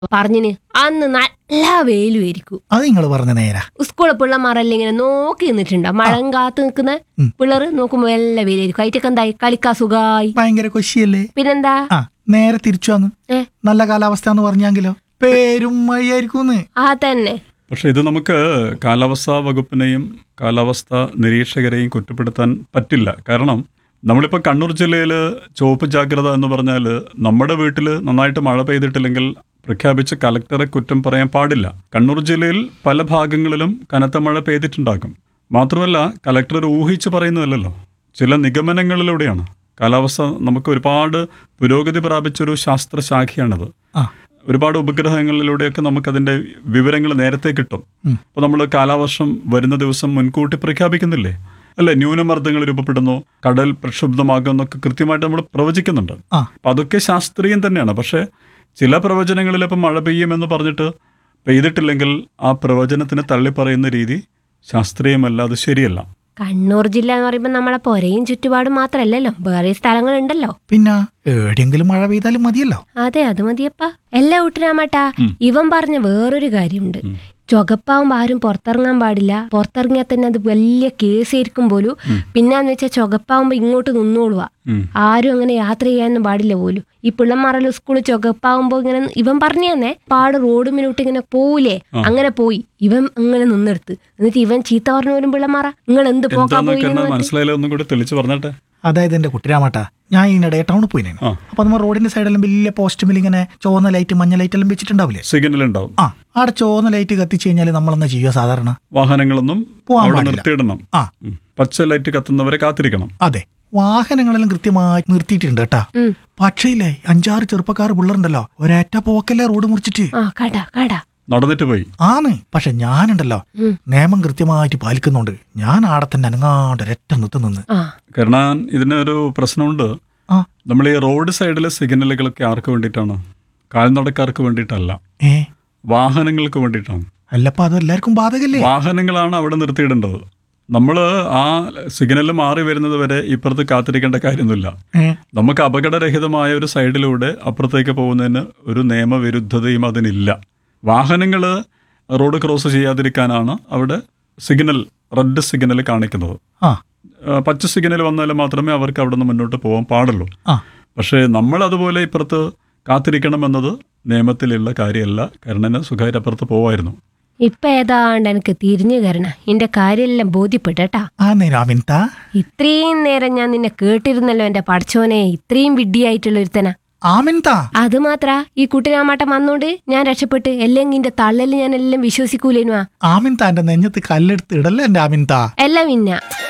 പറഞ്ഞിന് അന്ന് നല്ല വെയിലുമായിരിക്കും അത് നിങ്ങൾ പറഞ്ഞ നേരാ സ്കൂളിലെ പിള്ളമാരെല്ലാം ഇങ്ങനെ നോക്കി നിന്നിട്ടുണ്ടോ മഴം കാത്ത് നിൽക്കുന്ന ഉം. പിള്ളേർ നോക്കുമ്പോ എല്ലാ വെയിലായിരിക്കും അതിറ്റൊക്കെ എന്തായി കളിക്കാ സുഖായി ഭയങ്കര കൊശിയല്ലേ പിന്നെന്താ ആ നേരെ തിരിച്ചു വന്ന് ഏ നല്ല കാലാവസ്ഥ എന്ന് പറഞ്ഞെങ്കിലോ പേരും മഴയായിരിക്കും ആ തന്നെ പക്ഷെ ഇത് നമുക്ക് കാലാവസ്ഥാ വകുപ്പിനെയും കാലാവസ്ഥ നിരീക്ഷകരെയും കുറ്റപ്പെടുത്താൻ പറ്റില്ല കാരണം നമ്മളിപ്പോൾ കണ്ണൂർ ജില്ലയിൽ ചുവപ്പ് ജാഗ്രത എന്ന് പറഞ്ഞാൽ നമ്മുടെ വീട്ടിൽ നന്നായിട്ട് മഴ പെയ്തിട്ടില്ലെങ്കിൽ പ്രഖ്യാപിച്ച് കലക്ടറെ കുറ്റം പറയാൻ പാടില്ല കണ്ണൂർ ജില്ലയിൽ പല ഭാഗങ്ങളിലും കനത്ത മഴ പെയ്തിട്ടുണ്ടാകും മാത്രമല്ല കലക്ടർ ഒരു ഊഹിച്ച് പറയുന്നതല്ലല്ലോ ചില നിഗമനങ്ങളിലൂടെയാണ് കാലാവസ്ഥ നമുക്ക് ഒരുപാട് പുരോഗതി പ്രാപിച്ചൊരു ശാസ്ത്രശാഖയാണത് ആ ഒരുപാട് ഉപഗ്രഹങ്ങളിലൂടെയൊക്കെ നമുക്കതിൻ്റെ വിവരങ്ങൾ നേരത്തെ കിട്ടും ഉം. അപ്പോൾ നമ്മൾ കാലാവർഷം വരുന്ന ദിവസം മുൻകൂട്ടി പ്രഖ്യാപിക്കുന്നില്ലേ അല്ലെ ന്യൂനമർദ്ദങ്ങൾ രൂപപ്പെടുന്നു കടൽ പ്രക്ഷുബ്ധമാകുമെന്നൊക്കെ കൃത്യമായിട്ട് നമ്മൾ പ്രവചിക്കുന്നുണ്ട് ആ അപ്പം അതൊക്കെ ശാസ്ത്രീയം തന്നെയാണ് പക്ഷേ ചില പ്രവചനങ്ങളിൽ ഇപ്പം മഴ പെയ്യുമെന്ന് പറഞ്ഞിട്ട് പെയ്തിട്ടില്ലെങ്കിൽ ആ പ്രവചനത്തിന് തള്ളിപ്പറയുന്ന രീതി ശാസ്ത്രീയമല്ല അത് ശരിയല്ല കണ്ണൂർ ജില്ല എന്ന് പറയുമ്പോ നമ്മളെ പൊരയും ചുറ്റുപാടും മാത്രല്ലല്ലോ വേറെ സ്ഥലങ്ങളുണ്ടല്ലോ പിന്നെ എവിടെയെങ്കിലും മഴ പെയ്താലും മതിയല്ലോ അതെ അത് മതിയപ്പാ എല്ലാ കൂട്ടരാമാട്ടാ ഇവൻ പറഞ്ഞ വേറൊരു കാര്യമുണ്ട് ചുകപ്പാവുമ്പോ ആരും പുറത്തിറങ്ങാൻ പാടില്ല പുറത്തിറങ്ങിയാൽ തന്നെ അത് വലിയ കേസായിരിക്കും പോലും പിന്നെന്ന് വെച്ചാൽ ചുകപ്പാവുമ്പോ ഇങ്ങോട്ട് നിന്നോളുക ഉം. ആരും അങ്ങനെ യാത്ര ചെയ്യാനൊന്നും പാടില്ല പോലും ഈ പിള്ളമാരെല്ലാം സ്കൂളിൽ ചുകപ്പാവുമ്പോ ഇങ്ങനെ ഇവൻ പറഞ്ഞു തന്നെ പാട് റോഡ് മുന്നോട്ട് ഇങ്ങനെ പോവില്ലേ അങ്ങനെ പോയി ഇവൻ അങ്ങനെ നിന്നെടുത്ത് എന്നിട്ട് ഇവൻ ചീത്ത പറഞ്ഞു വരും പിള്ളമാറ നിങ്ങൾ എന്ത് പോക്കാ എന്താന്നൊക്കെ പോയി എന്നാ മനസ്സിലായാലും ഒന്നും കൂടി തെളിച്ച് പറഞ്ഞിട്ടെ അതായത് എന്റെ കുട്ടിരാമാട്ടാ ഞാൻ ഇതിനിടെ ടൗണിൽ പോയിനു ആ. അപ്പൊ നമ്മൾ റോഡിന്റെ സൈഡെല്ലാം വലിയ പോസ്റ്റുമിൽ ഇങ്ങനെ ചുവന്ന ലൈറ്റ് മഞ്ഞ ലൈറ്റ് എല്ലാം വെച്ചിട്ടുണ്ടാവില്ലേ സിഗ്നൽ ഉണ്ടാവും ആ അവിടെ ചുവന്ന ലൈറ്റ് കത്തിച്ചു കഴിഞ്ഞാൽ നമ്മളെന്താ ചെയ്യുക സാധാരണ വാഹനങ്ങളൊന്നും പോവാൻ അവിടെ പാടില്ല. നിർത്തിയിടണം ആ ഉം. പച്ച ലൈറ്റ് കത്തുന്നവരെ കാത്തിരിക്കണം അതെ വാഹനങ്ങളെല്ലാം കൃത്യമായി നിർത്തിയിട്ടുണ്ട് കേട്ടാ ഉം. പക്ഷേ ഇല്ലേ അഞ്ചാറ് ചെറുപ്പക്കാർ പിള്ളേരുണ്ടല്ലോ ഒരേറ്റ പോക്കല്ലേ റോഡ് മുറിച്ചിട്ട് ആ കടാ കടാ നടന്നിട്ട് പോയി ആണ് പക്ഷെ ഞാനുണ്ടല്ലോ ഉം. നിയമം കൃത്യമായിട്ട് പാലിക്കുന്നുണ്ട് ഞാൻ ആടെ തന്നെ അനങ്ങാണ്ട് ഒരൊറ്റ നിർത്തി നിന്ന് ആ കാരണം ഇതിനൊരു പ്രശ്നമുണ്ട് ആ നമ്മൾ ഈ റോഡ് സൈഡിലെ സിഗ്നലുകളൊക്കെ ആർക്ക് വേണ്ടിയിട്ടാണ് കാൽനടക്കാർക്ക് വേണ്ടിയിട്ടല്ല ഏ വാഹനങ്ങൾക്ക് വേണ്ടിയിട്ടാണ് അല്ലപ്പ അത് എല്ലാവർക്കും ബാധകല്ലേ വാഹനങ്ങളാണ് അവിടെ നിർത്തിയിടേണ്ടത് നമ്മൾ ആ സിഗ്നൽ മാറി വരുന്നത് വരെ ഇപ്പുറത്ത് കാത്തിരിക്കേണ്ട കാര്യമൊന്നുമില്ല ഏ നമുക്ക് അപകടരഹിതമായ ഒരു സൈഡിലൂടെ അപ്പുറത്തേക്ക് പോകുന്നതിന് ഒരു നിയമവിരുദ്ധതയും അതിനില്ല വാഹനങ്ങൾ റോഡ് ക്രോസ് ചെയ്യാതിരിക്കാനാണ് അവിടെ സിഗ്നൽ റെഡ് സിഗ്നൽ കാണിക്കുന്നത് ആ ആ, പച്ച സിഗ്നൽ വന്നാൽ മാത്രമേ അവർക്ക് അവിടെ നിന്ന് മുന്നോട്ട് പോകാൻ പാടുള്ളൂ ആ പക്ഷേ നമ്മൾ അതുപോലെ ഇപ്പുറത്ത് കാത്തിരിക്കണമെന്നത് നിയമത്തിലുള്ള കാര്യമല്ല കരുണന് സുഖമായിട്ട് അപ്പുറത്ത് പോവായിരുന്നു ഇപ്പൊ ഏതാണ്ട് എനിക്ക് തിരിഞ്ഞു കരണ എന്റെ കാര്യമെല്ലാം ബോധ്യപ്പെട്ടേട്ടാ ആ നേരാമിൻതാ ഇത്രയും നേരം ഞാൻ നിന്നെ കേട്ടിരുന്നല്ലോ എന്റെ പഠിച്ചോനെ ഇത്രയും വിഡ്ഢിയായിട്ടുള്ള ഒരുത്തന ആമിൻതാ അത് മാത്ര ഈ കുട്ടിരാമാട്ടം വന്നോണ്ട് ഞാൻ രക്ഷപ്പെട്ട് അല്ലെങ്കിൽ ഇന്റെ തള്ളല് ഞാൻ എല്ലാം വിശ്വസിക്കൂലേനുവാ ആമിൻതാ എന്റെ നെഞ്ഞത്ത് കല്ലെടുത്ത് ഇടല്ലേ എന്റെ ആമിൻതാ എല്ലാം പിന്നെ